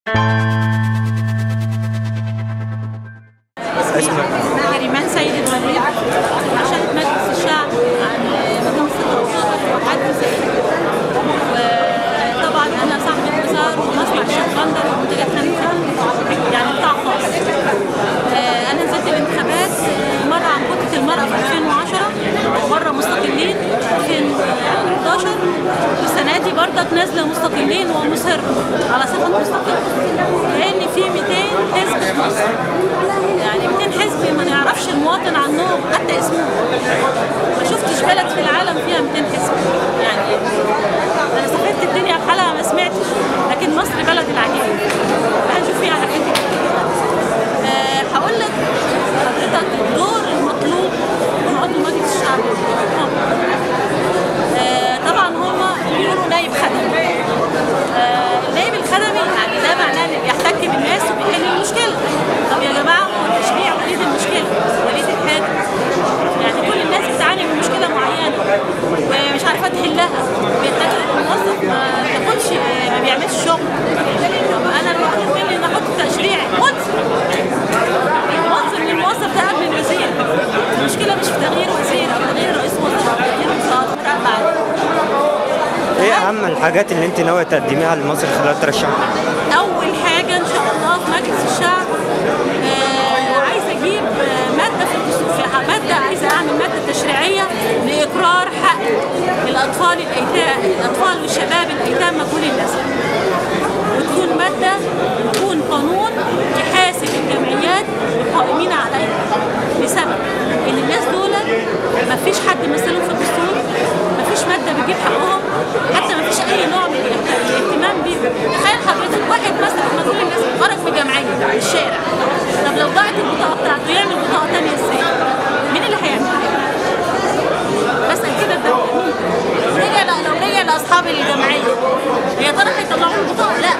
اسمك نريمان سيد الوليد عشان مجلس الشعب عن نظام التوسط وحد زي وطبعا انا صاحبة بازار ومصنع الشيخ بندر ومنتجات خمسة يعني قطاع خاص آه، انا نزلت الانتخابات آه، مرة عن كتلة المرأة في 2010 مرة مستقلين في 2011 والسنة دي برضك نازلة مستقلين ومصر على صفة مستقل لأن في 200 حزب في مصر يعني 200 حزب ما نعرفش المواطن عنهم حتى اسمه ما شفتش بلد في العالم فيها 200 حزب يعني انا سافرت الدنيا بحالها ما سمعتش لكن مصر بلد العجيب هنشوف فيها حاجات كتير آه، هقول لك حضرتك الدور المطلوب من عضو مجلس الشعب آه، طبعا هما بيقولوا نايب خدمي آه، النايب الخدمي يعني ده معناه انه بيحتك بالناس وبيحل المشكله طب يا جماعه هو التشريع وليد المشكله وليد الحاجه يعني كل الناس بتعاني من مشكله معينه ومش عارفه تحلها بيحتاج الموظف ما بياخدش ما بيعملش شغل طب انا الواحد مني ان احط تشريع ملزم ملزم للموظف ده قبل الوزير المشكله مش في تغيير وزير او تغيير رئيس وزراء او تغيير وزاره مراقبه عليه ايه اهم الحاجات اللي انت ناويه تقدميها لمصر خلال ترشحها اول حاجه ان شاء الله في مجلس الشعب آه عايزه اجيب آه، ماده في الدستور في ماده عايزه اعمل ماده تشريعيه لاقرار حق الاطفال الايتام الاطفال والشباب الايتام مجهول النسب وتكون ماده تكون قانون يحاسب الجمعيات القائمين عليها بسبب ان الناس دول ما فيش حد مثلهم في الدستور ما فيش ماده بتجيب حقهم حتى ما فيش اي نوع من الاهت- الاهتمام بيهم تخيل حضرتك واحد مثلا مجهول الناس خرج من جمعيه في الشارع طب لو ضاعت البطاقه بتاعته يعمل بطاقه ثانيه ازاي؟ مين اللي هيعمل؟ بسأل كده الدولة مين؟ رجع لا- لو رجع لأصحاب الجمعية هي ترى هيطلعوا له البطاقة؟ لا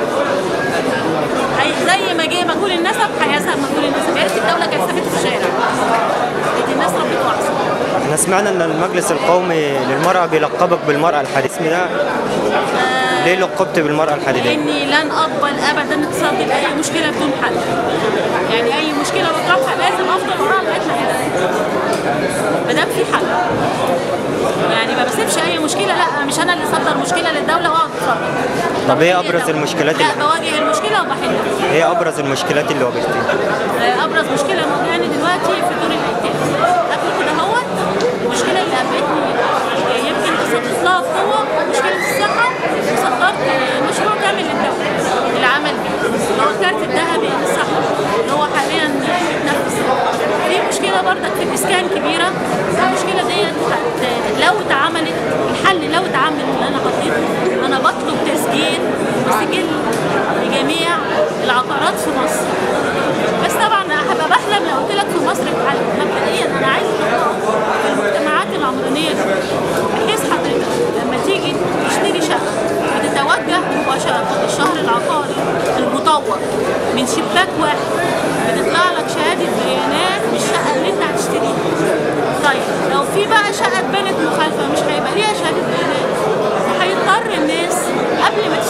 هي زي ما جه مجهول النسب هيذهب مجهول النسب يا ريت الدولة كانت سابته في الشارع لكن الناس ربته أحسن احنا سمعنا ان المجلس القومي للمرأة بيلقبك بالمرأة الحديثة اسم ده ليه لقبت بالمرأة الحديدية؟ لاني لن اقبل ابدا اتصال باي مشكله بدون حل يعني اي مشكله بطرحها لازم افضل وراها لغايه ما احلها ما دام في حل يعني ما بسيبش اي مشكله لا مش انا اللي اصدر مشكله للدوله واقعد اتفرج طب ايه هي ابرز الدولة. المشكلات لا اللي بواجه المشكله وبحلها ايه ابرز المشكلات اللي واجهتيها؟ آه، ابرز مشكله مواجهاني دلوقتي في دور الايتام قبل كده اهوت المشكله اللي قابلتني آه، يمكن تصدت لها بقوه مشكله الصحه وصدرت آه، مشروع كامل للدوله العمل بيه اللي هو الكارت الذهبي للصحه اللي هو حاليا بيتنفذ في مشكله برضك في الاسكان كبيره المشكله ديت هت- لو اتعملت الحل لو اتعمل اللي انا حطيته انا بطلب تسجيل وسجل لجميع العقارات في مصر بس طبعا هبقى بحلم لو قلت لك في مصر اتعلم مبدئيا انا عايز في المجتمعات العمرانيه دي بحيث حضرتك لما تيجي تشتري شقه بتتوجه مباشره للشهر العقاري المطور من شباك واحد بتطلع لك شهاده بيانات بالشقه اللي انت هتشتريها طيب لو في بقى شقه اتبنت مخالفه مش هيبقى ليها شهاده بيانات وهيضطر الناس قبل ما